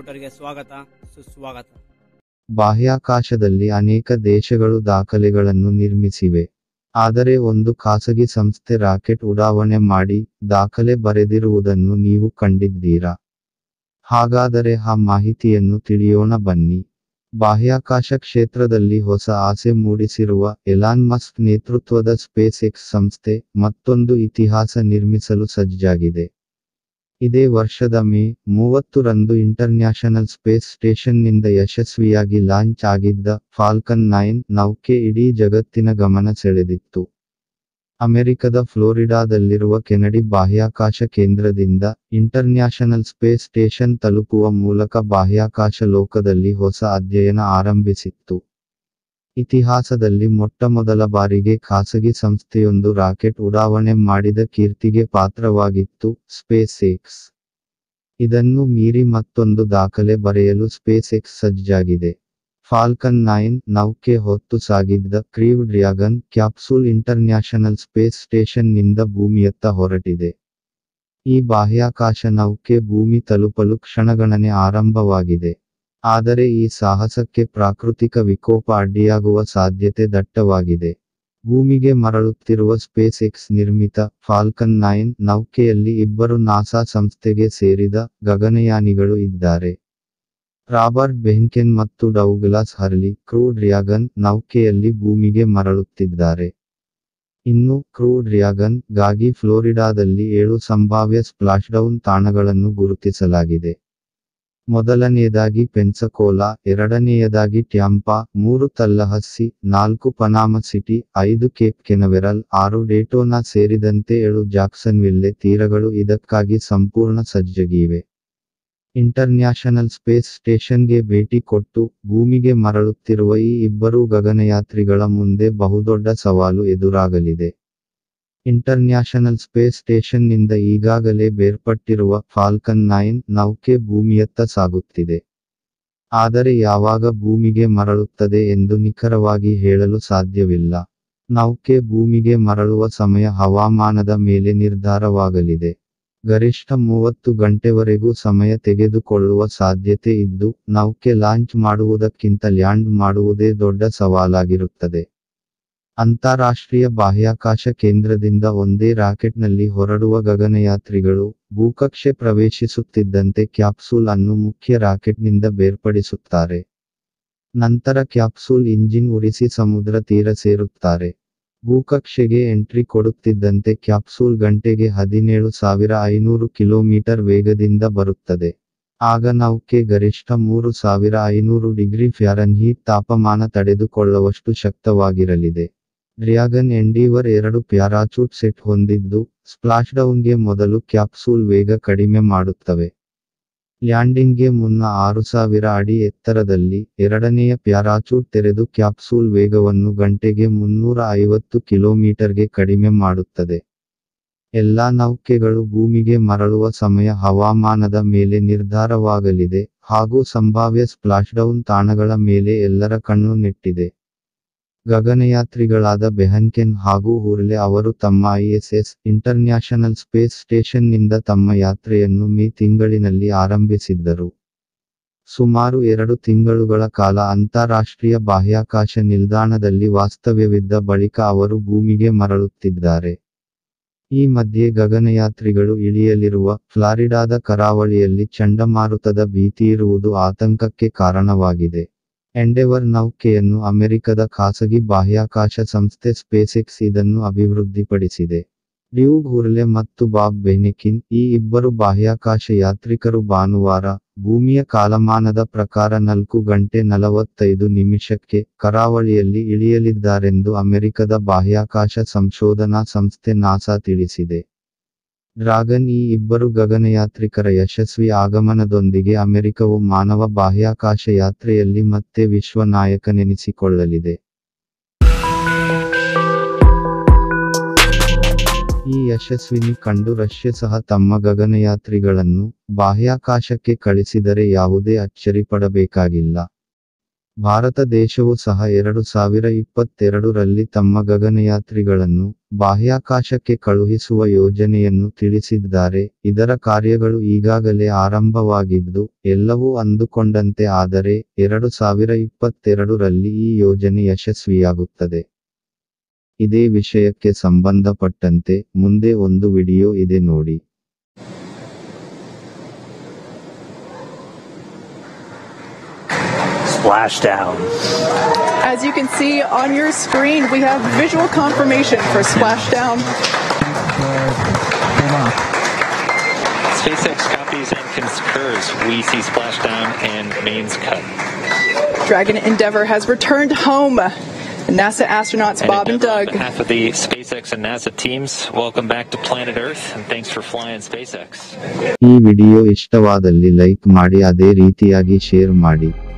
ರಿಪೋರ್ಟರ್ಗೆ ಸ್ವಾಗತ ಸುಸ್ವಾಗತ ಬಾಹ್ಯಾಕಾಶದಲ್ಲಿ ಅನೇಕ ದೇಶಗಳು ದಾಖಲೆಗಳನ್ನು ನಿರ್ಮಿಸಿವೆ ಆದರೆ ಒಂದು ಖಾಸಗಿ ಸಂಸ್ಥೆ ರಾಕೆಟ್ ಉಡಾವಣೆ ಮಾಡಿ ದಾಖಲೆ ಬರೆದಿರುವುದನ್ನು ನೀವು ಕಂಡಿದ್ದೀರಾ ಹಾಗಾದರೆ ಆ ಮಾಹಿತಿಯನ್ನು ತಿಳಿಯೋಣ ಬನ್ನಿ ಬಾಹ್ಯಾಕಾಶ ಕ್ಷೇತ್ರದಲ್ಲಿ ಹೊಸ ಆಸೆ ಮೂಡಿಸಿರುವ ಎಲಾನ್ ಮಸ್ಕ್ ನೇತೃತ್ವದ ಸ್ಪೇಸ್ ಎಕ್ಸ್ ಸಂಸ್ಥೆ ಮತ್ತೊಂದು ಇತಿಹಾಸ ನಿರ್ಮಿಸಲು ಸಜ್ಜಾಗಿದೆ ಇದೇ ವರ್ಷದ ಮೇ ಮೂವತ್ತು ರಂದು ಇಂಟರ್ನ್ಯಾಷನಲ್ ಸ್ಪೇಸ್ ಸ್ಟೇಷನ್ನಿಂದ ಯಶಸ್ವಿಯಾಗಿ ಲಾಂಚ್ ಆಗಿದ್ದ ಫಾಲ್ಕನ್ ನೈನ್ ನೌಕೆ ಇಡೀ ಜಗತ್ತಿನ ಗಮನ ಸೆಳೆದಿತ್ತು ಅಮೆರಿಕದ ಫ್ಲೋರಿಡಾದಲ್ಲಿರುವ ಕೆನಡಿ ಬಾಹ್ಯಾಕಾಶ ಕೇಂದ್ರದಿಂದ ಇಂಟರ್ನ್ಯಾಷನಲ್ ಸ್ಪೇಸ್ ಸ್ಟೇಷನ್ ತಲುಪುವ ಮೂಲಕ ಬಾಹ್ಯಾಕಾಶ ಲೋಕದಲ್ಲಿ ಹೊಸ ಅಧ್ಯಯನ ಆರಂಭಿಸಿತ್ತು ಇತಿಹಾಸದಲ್ಲಿ ಮೊಟ್ಟಮೊದಲ ಬಾರಿಗೆ ಖಾಸಗಿ ಸಂಸ್ಥೆಯೊಂದು ರಾಕೆಟ್ ಉಡಾವಣೆ ಮಾಡಿದ ಕೀರ್ತಿಗೆ ಪಾತ್ರವಾಗಿತ್ತು ಸ್ಪೇಸ್ ಎಕ್ಸ್ ಇದನ್ನು ಮೀರಿ ಮತ್ತೊಂದು ದಾಖಲೆ ಬರೆಯಲು ಸ್ಪೇಸ್ ಎಕ್ಸ್ ಸಜ್ಜಾಗಿದೆ ಫಾಲ್ಕನ್ ನೈನ್ ನೌಕೆ ಹೊತ್ತು ಸಾಗಿದ್ದ crew Dragon capsule international space ಸ್ಟೇಷನ್ನಿಂದ ಭೂಮಿಯತ್ತ ಹೊರಟಿದೆ ಈ ಬಾಹ್ಯಾಕಾಶ ನೌಕೆ ಭೂಮಿ ತಲುಪಲು ಕ್ಷಣಗಣನೆ ಆರಂಭವಾಗಿದೆ ಆದರೆ ಈ ಸಾಹಸಕ್ಕೆ ಪ್ರಾಕೃತಿಕ ವಿಕೋಪ ಅಡ್ಡಿಯಾಗುವ ಸಾಧ್ಯತೆ ದಟ್ಟವಾಗಿದೆ ಭೂಮಿಗೆ ಮರಳುತ್ತಿರುವ ಸ್ಪೇಸ್ ಎಕ್ಸ್ ನಿರ್ಮಿತ ಫಾಲ್ಕನ್ ನೈನ್ ನೌಕೆಯಲ್ಲಿ ಇಬ್ಬರು ನಾಸಾ ಸಂಸ್ಥೆಗೆ ಸೇರಿದ ಗಗನಯಾನಿಗಳು ಇದ್ದಾರೆ ರಾಬರ್ಟ್ ಬೆಹ್ನ್ಕೆನ್ ಮತ್ತು ಡೌಗ್ಲಾಸ್ ಹರ್ಲಿ ಕ್ರೂ ಡ್ರ್ಯಾಗನ್ ನೌಕೆಯಲ್ಲಿ ಭೂಮಿಗೆ ಮರಳುತ್ತಿದ್ದಾರೆ ಇನ್ನು ಕ್ರೂ ಡ್ರ್ಯಾಗನ್ ಗಾಗಿ ಫ್ಲೋರಿಡಾದಲ್ಲಿ ಏಳು ಸಂಭಾವ್ಯ ಸ್ಪ್ಲಾಶ್ಡೌನ್ ತಾಣಗಳನ್ನು ಗುರುತಿಸಲಾಗಿದೆ ಮೊದಲನೆಯದಾಗಿ ಪೆನ್ಸಕೋಲಾ ಎರಡನೆಯದಾಗಿ ಟ್ಯಾಂಪಾ ಮೂರು ತಲ್ಲಹಸ್ಸಿ ನಾಲ್ಕು ಪನಾಮ ಸಿಟಿ ಐದು ಕೇಪ್ ಕೆನವೆರಲ್ ಆರು ಡೇಟೋನಾ ಸೇರಿದಂತೆ ಏಳು ಜಾಕ್ಸನ್ವಿಲ್ಲೆ ತೀರಗಳು ಇದಕ್ಕಾಗಿ ಸಂಪೂರ್ಣ ಸಜ್ಜಗಿವೆ ಇಂಟರ್ನ್ಯಾಷನಲ್ ಸ್ಪೇಸ್ ಸ್ಟೇಷನ್ಗೆ ಭೇಟಿ ಕೊಟ್ಟು ಭೂಮಿಗೆ ಮರಳುತ್ತಿರುವ ಈ ಇಬ್ಬರೂ ಗಗನಯಾತ್ರಿಗಳ ಮುಂದೆ ಬಹುದೊಡ್ಡ ಸವಾಲು ಎದುರಾಗಲಿದೆ ಇಂಟರ್ನ್ಯಾಷನಲ್ ಸ್ಪೇಸ್ ಸ್ಟೇಷನ್ನಿಂದ ಈಗಾಗಲೇ ಬೇರ್ಪಟ್ಟಿರುವ ಫಾಲ್ಕನ್ ನೈನ್ ನೌಕೆ ಭೂಮಿಯತ್ತ ಸಾಗುತ್ತಿದೆ ಆದರೆ ಯಾವಾಗ ಭೂಮಿಗೆ ಮರಳುತ್ತದೆ ಎಂದು ನಿಖರವಾಗಿ ಹೇಳಲು ಸಾಧ್ಯವಿಲ್ಲ ನೌಕೆ ಭೂಮಿಗೆ ಮರಳುವ ಸಮಯ ಹವಾಮಾನದ ಮೇಲೆ ನಿರ್ಧಾರವಾಗಲಿದೆ ಗರಿಷ್ಠ ಮೂವತ್ತು ಗಂಟೆವರೆಗೂ ಸಮಯ ತೆಗೆದುಕೊಳ್ಳುವ ಸಾಧ್ಯತೆ ಇದ್ದು ನೌಕೆ ಲಾಂಚ್ ಮಾಡುವುದಕ್ಕಿಂತ ಲ್ಯಾಂಡ್ ಮಾಡುವುದೇ ದೊಡ್ಡ ಸವಾಲಾಗಿರುತ್ತದೆ ಅಂತಾರಾಷ್ಟ್ರೀಯ ಬಾಹ್ಯಾಕಾಶ ಕೇಂದ್ರದಿಂದ ಒಂದೇ ರಾಕೆಟ್ನಲ್ಲಿ ಹೊರಡುವ ಗಗನಯಾತ್ರಿಗಳು ಭೂಕಕ್ಷೆ ಪ್ರವೇಶಿಸುತ್ತಿದ್ದಂತೆ ಕ್ಯಾಪ್ಸೂಲ್ ಅನ್ನು ಮುಖ್ಯ ರಾಕೆಟ್ನಿಂದ ಬೇರ್ಪಡಿಸುತ್ತಾರೆ ನಂತರ ಕ್ಯಾಪ್ಸೂಲ್ ಇಂಜಿನ್ ಉರಿಸಿ ಸಮುದ್ರ ತೀರ ಸೇರುತ್ತಾರೆ ಭೂಕಕ್ಷೆಗೆ ಎಂಟ್ರಿ ಕೊಡುತ್ತಿದ್ದಂತೆ ಕ್ಯಾಪ್ಸೂಲ್ ಗಂಟೆಗೆ ಹದಿನೇಳು ಸಾವಿರ ಐನೂರು ಕಿಲೋಮೀಟರ್ ವೇಗದಿಂದ ಬರುತ್ತದೆ ಆಗ ನೌಕೆ ಗರಿಷ್ಠ ಮೂರು ಸಾವಿರ ಐನೂರು ಡಿಗ್ರಿ ಫ್ಯಾರನ್ಹೀಟ್ ತಾಪಮಾನ ತಡೆದುಕೊಳ್ಳುವಷ್ಟು ಶಕ್ತವಾಗಿರಲಿದೆ ಡ್ರ್ಯಾಗನ್ ಎಂಡೀವರ್ ಎರಡು ಪ್ಯಾರಾಚೂಟ್ ಸೆಟ್ ಹೊಂದಿದ್ದು ಸ್ಪ್ಲಾಶ್ಡೌನ್ಗೆ ಮೊದಲು ಕ್ಯಾಪ್ಸೂಲ್ ವೇಗ ಕಡಿಮೆ ಮಾಡುತ್ತವೆ ಲ್ಯಾಂಡಿಂಗ್ಗೆ ಮುನ್ನ ಆರು ಸಾವಿರ ಅಡಿ ಎತ್ತರದಲ್ಲಿ ಎರಡನೆಯ ಪ್ಯಾರಾಚೂಟ್ ತೆರೆದು ಕ್ಯಾಪ್ಸೂಲ್ ವೇಗವನ್ನು ಗಂಟೆಗೆ ಮುನ್ನೂರ ಐವತ್ತು ಕಿಲೋಮೀಟರ್ಗೆ ಕಡಿಮೆ ಮಾಡುತ್ತದೆ ಎಲ್ಲಾ ನೌಕೆಗಳು ಭೂಮಿಗೆ ಮರಳುವ ಸಮಯ ಹವಾಮಾನದ ಮೇಲೆ ನಿರ್ಧಾರವಾಗಲಿದೆ ಹಾಗೂ ಸಂಭಾವ್ಯ ಸ್ಪ್ಲಾಶ್ಡೌನ್ ತಾಣಗಳ ಮೇಲೆ ಎಲ್ಲರ ಕಣ್ಣು ನೆಟ್ಟಿದೆ ಗಗನಯಾತ್ರಿಗಳಾದ ಬೆಹನ್ಕೆನ್ ಹಾಗೂ ಹುರ್ಲೆ ಅವರು ತಮ್ಮ ಐಎಸ್ಎಸ್ ಇಂಟರ್ನ್ಯಾಷನಲ್ ಸ್ಪೇಸ್ ಸ್ಟೇಷನ್ನಿಂದ ತಮ್ಮ ಯಾತ್ರೆಯನ್ನು ಮೇ ತಿಂಗಳಿನಲ್ಲಿ ಆರಂಭಿಸಿದ್ದರು ಸುಮಾರು ಎರಡು ತಿಂಗಳುಗಳ ಕಾಲ ಅಂತಾರಾಷ್ಟ್ರೀಯ ಬಾಹ್ಯಾಕಾಶ ನಿಲ್ದಾಣದಲ್ಲಿ ವಾಸ್ತವ್ಯವಿದ್ದ ಬಳಿಕ ಅವರು ಭೂಮಿಗೆ ಮರಳುತ್ತಿದ್ದಾರೆ ಈ ಮಧ್ಯೆ ಗಗನಯಾತ್ರಿಗಳು ಇಳಿಯಲಿರುವ ಫ್ಲಾರಿಡಾದ ಕರಾವಳಿಯಲ್ಲಿ ಚಂಡಮಾರುತದ ಭೀತಿಯಿರುವುದು ಆತಂಕಕ್ಕೆ ಕಾರಣವಾಗಿದೆ ಎಂಡೆವರ್ ನೌಕೆಯನ್ನು ಅಮೆರಿಕದ ಖಾಸಗಿ ಬಾಹ್ಯಾಕಾಶ ಸಂಸ್ಥೆ ಸ್ಪೇಸೆಕ್ಸ್ ಇದನ್ನು ಅಭಿವೃದ್ಧಿಪಡಿಸಿದೆ ಡ್ಯೂಗ್ ಹುರ್ಲೆ ಮತ್ತು ಬಾಬ್ ಬೆನೆಕಿನ್ ಈ ಇಬ್ಬರು ಬಾಹ್ಯಾಕಾಶ ಯಾತ್ರಿಕರು ಭಾನುವಾರ ಭೂಮಿಯ ಕಾಲಮಾನದ ಪ್ರಕಾರ ನಾಲ್ಕು ಗಂಟೆ ನಲವತ್ತೈದು ನಿಮಿಷಕ್ಕೆ ಕರಾವಳಿಯಲ್ಲಿ ಇಳಿಯಲಿದ್ದಾರೆಂದು ಅಮೆರಿಕದ ಬಾಹ್ಯಾಕಾಶ ಸಂಶೋಧನಾ ಸಂಸ್ಥೆ ನಾಸಾ ತಿಳಿಸಿದೆ ಡ್ರಾಗನ್ ಈ ಇಬ್ಬರು ಗಗನಯಾತ್ರಿಕರ ಯಶಸ್ವಿ ಆಗಮನದೊಂದಿಗೆ ಅಮೆರಿಕವು ಮಾನವ ಬಾಹ್ಯಾಕಾಶ ಯಾತ್ರೆಯಲ್ಲಿ ಮತ್ತೆ ವಿಶ್ವ ನಾಯಕನೆನಿಸಿಕೊಳ್ಳಲಿದೆ ಈ ಯಶಸ್ವಿನಿ ಕಂಡು ರಷ್ಯಾ ಸಹ ತಮ್ಮ ಗಗನಯಾತ್ರಿಗಳನ್ನು ಬಾಹ್ಯಾಕಾಶಕ್ಕೆ ಕಳಿಸಿದರೆ ಯಾವುದೇ ಅಚ್ಚರಿ ಪಡಬೇಕಾಗಿಲ್ಲ ಭಾರತ ದೇಶವು ಸಹ ಎರಡು ಸಾವಿರ ಇಪ್ಪತ್ತೆರಡರಲ್ಲಿ ತಮ್ಮ ಗಗನಯಾತ್ರಿಗಳನ್ನು ಬಾಹ್ಯಾಕಾಶಕ್ಕೆ ಕಳುಹಿಸುವ ಯೋಜನೆಯನ್ನು ತಿಳಿಸಿದ್ದಾರೆ ಇದರ ಕಾರ್ಯಗಳು ಈಗಾಗಲೇ ಆರಂಭವಾಗಿದ್ದು ಎಲ್ಲವೂ ಅಂದುಕೊಂಡಂತೆ ಆದರೆ ಎರಡು ಸಾವಿರ ಇಪ್ಪತ್ತೆರಡರಲ್ಲಿ ಈ ಯೋಜನೆ ಯಶಸ್ವಿಯಾಗುತ್ತದೆ ಇದೇ ವಿಷಯಕ್ಕೆ ಸಂಬಂಧಪಟ್ಟಂತೆ ಮುಂದೆ ಒಂದು ವಿಡಿಯೋ ಇದೆ ನೋಡಿ Splashdown. As you can see on your screen, we have visual confirmation for Splashdown. SpaceX copies and concurs. We see splashdown and mains cut. Dragon Endeavour has returned home. NASA astronauts And Bob and Endeavour, On Doug behalf of the SpaceX and NASA teams, welcome back to planet Earth, and thanks for flying SpaceX. ಈ video ಇಷ್ಟವಾದಲ್ಲಿ like ಮಾಡಿ ಅದೇ ರೀತಿಯಾಗಿ share ಮಾಡಿ